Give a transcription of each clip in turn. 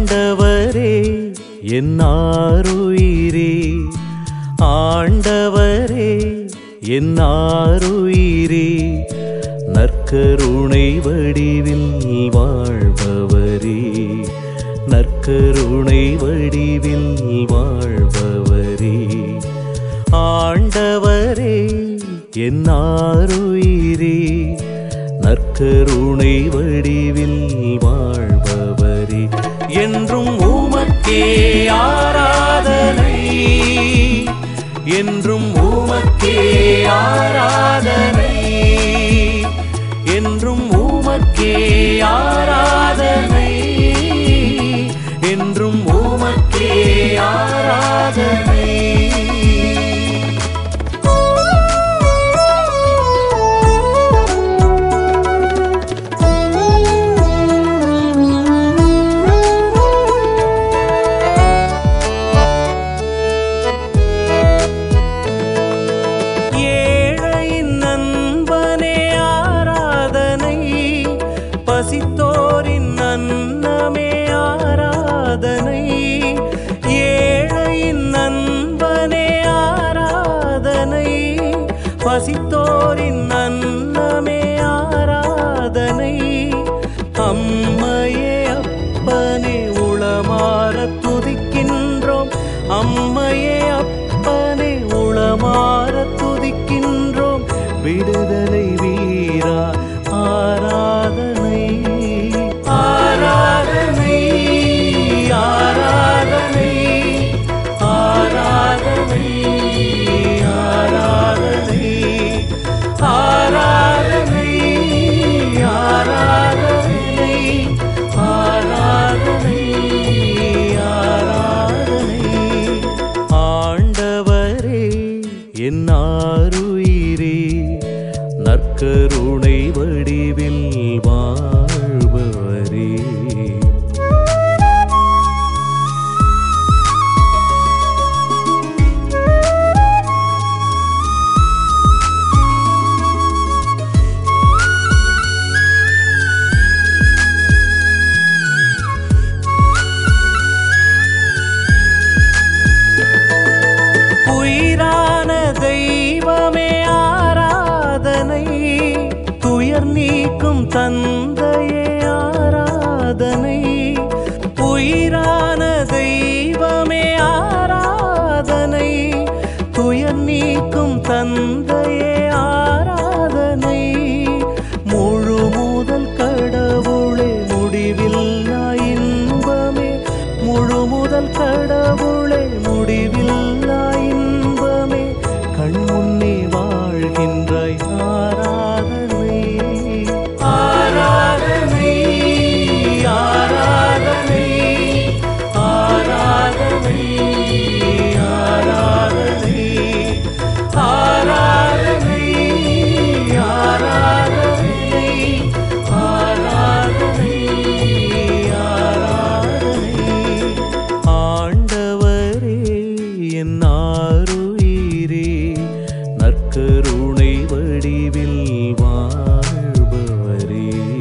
ஆண்டவரே என் ஆருயிரே ஆண்டவரே என் ஆருயிரே நற்கருணை வடிவில் வாழ்பவரே நற்கருணை வடிவில் வாழ்பவரே ஆண்டவரே என் ஆருயிரே நற்கருணை வடிவில் வாழ்பவரே என்றும் உமக்கே ஆராதனை என்றும் உமக்கே ஆராதனை என்றும் உமக்கே ஆராதனை என்றும் உமக்கே ஆராதனை ஏழையின் நண்பனே ஆராதனை பசித்தோரின் அன்னமே ஆராதனை ஏழையின் நண்பனே ஆராதனை பசித்தோரின் அன்னமே ஆராதனை அம்மையே அப்பனே உளமாற துதிக்கின்றோம் அம்மையே அப்பனே உளமாற துதிக்கின்றோம் விடுதலை வீரா ஆராதனை ஆராதனை ஆராதனை ஆராதனை ஆராதனை ஆராதனை ஆராதனை ஆராதனை ஆராதனை ஆண்டவரே என் ஆருயிரே நற்கருணை வடிவில் வாழ்பவரே உயிரான தெய்வமே ஆராதனை துயர் நீக்கும் தந்தையே ஆராதனை உயிரான தெய்வமே ஆராதனை துயர் நீக்கும் தந்தையே ஆராதனை முழு முதல் கடவுளே முடிவில்லா இன்பமே முழு முதல் கடவுளே முடிவில்லா இன்பமே கண் முன்னே வாழ்கின்றாய் ஆராதனை ஆராதனை ஆராதனை ஆராதனை ஆராதனை ஆராதனை ஆராதனை ஆராதனை ஆராதனை ஆண்டவரே என் ஆருயிரே நற்கருணை வடிவில் வாழ்பவரே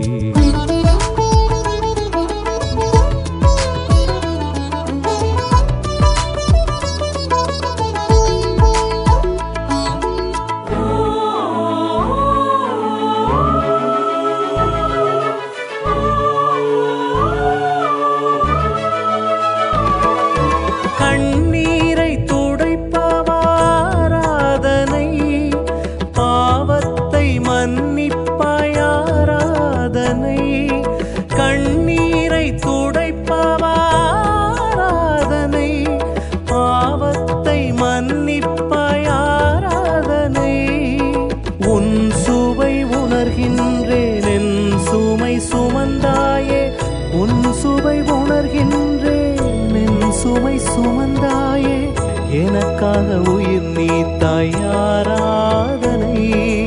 கண்ணீரை துடைப்பவாராதனை பாவத்தை மன்னிப்பாயாராதனை கண்ணீரை துடைப்பவாராதனை பாவத்தை மன்னிப்பாயாராதனை உன் சுவை உணர்கின்றேன் என் சுமை சுமந்தாயே உன் சுவை உணர்கின்றேன் என் சுமை சுமந்தாயே எனக்காக உயிர் நீத்தாய் ஆராதனை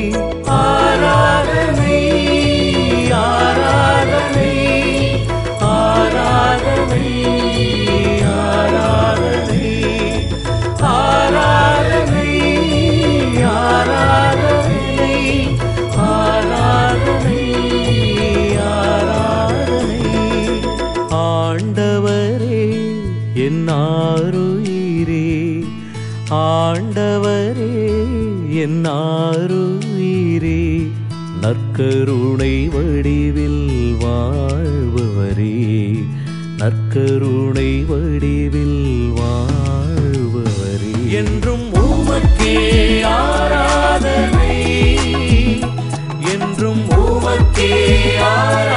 ஆராதனை ஆராதனை ஆராதனை ஆராதனை ஆராதனை ஆராதனை ஆராதனை ஆராதனை ஆண்டவர் ஆண்டவரே என் ஆருயிரே நற்கருணை வடிவில் வாழ்பவரே நற்கருணை வடிவில் வாழ்பவரே என்றும் உமக்கே ஆராதனை என்றும் உமக்கே ஆராதனை